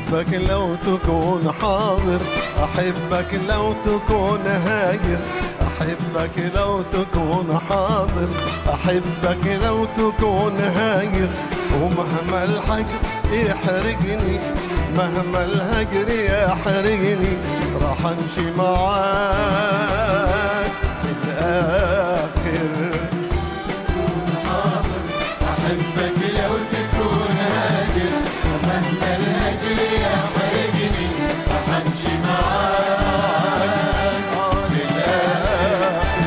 أحبك لو تكون حاضر أحبك لو تكون هاجر أحبك لو تكون حاضر أحبك لو تكون هاجر ومهما الحجر يحرقني مهما الهجر يحرقني راح امشي معاك للآخر أحبك لو تكون هاجر ومهما الهجر يحرقني راح أمشي معاك للآخر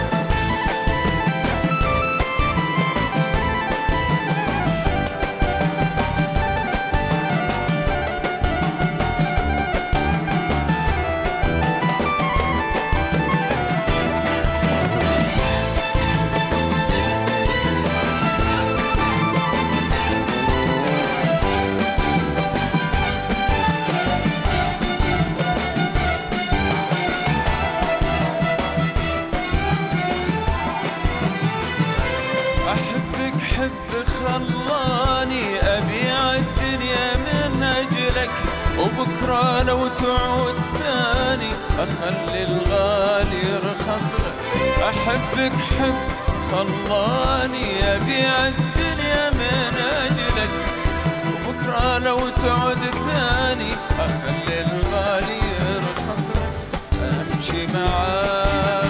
أحبك حب خلاني أبيع الدنيا من أجلك وبكرة لو تعود ثاني أخلي الغالي يرخص لك أحبك حب خلاني أبيع الدنيا من أجلك وبكرة لو تعود ثاني أخلي الغالي يرخص لك أمشي معاك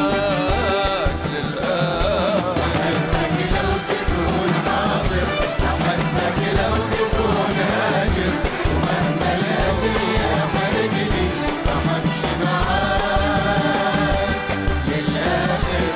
للآخر أحبك لو تكون حاضر أحبك لو تكون هاجر ومهما الهجر يحرقني راح أمشي معاك للآخر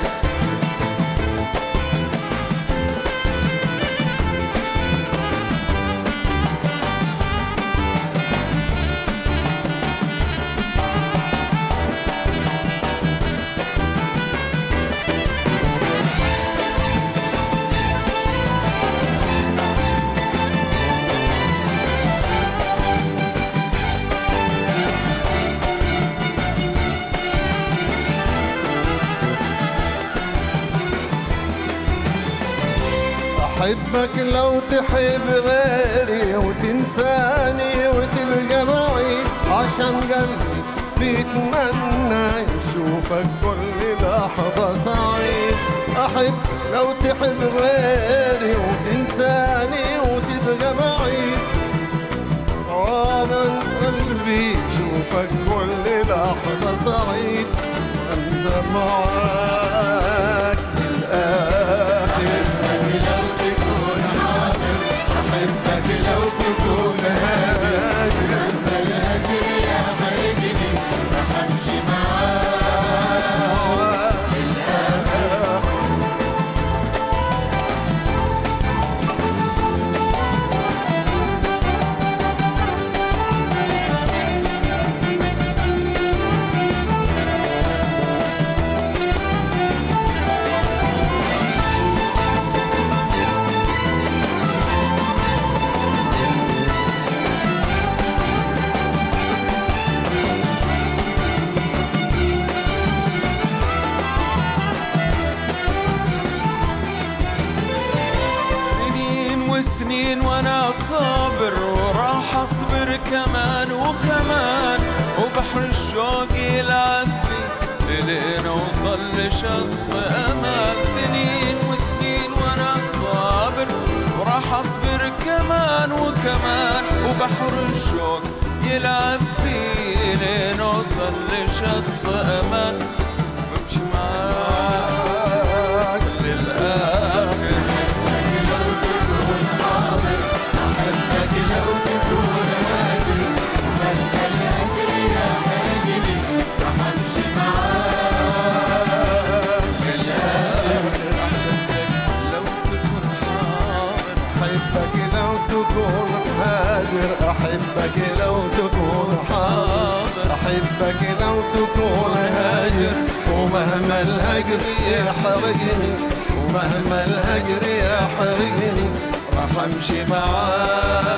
أحبك لو تحب غيري وتنساني وتبقى معي عشان قلبي بيتمنى يشوفك كل لحظة سعيد أحب لو تحب غيري وتنساني وتبقى معي عمن قلبي يشوفك كل لحظة سعيد أنت معاك للآخر أحبك لو تكون حاضر أحبك لو تكون هاجر مهما الهجر يحرقني راح أمشي معاك للآخر سنين وسنين وانا صابر وراح اصبر كمان وكمان وبحر الشوق يلعب بي لين اوصل لشط امان سنين وسنين وانا صابر وراح اصبر كمان وكمان وبحر الشوق يلعب بي لين اوصل لشط امان بمشي معاك للاخر لو تكون حاضر أحبك لو تكون هاجر ومهما الهجر يحرقني راح أمشي معاك للآخر لو تكون حاضر أحبك لو تكون هاجر أحبك لو تكون حاضر أحبك لو تكون هاجر ومهما الهجر يحرقني ومهما الهجر يحرقني راح أمشي معاك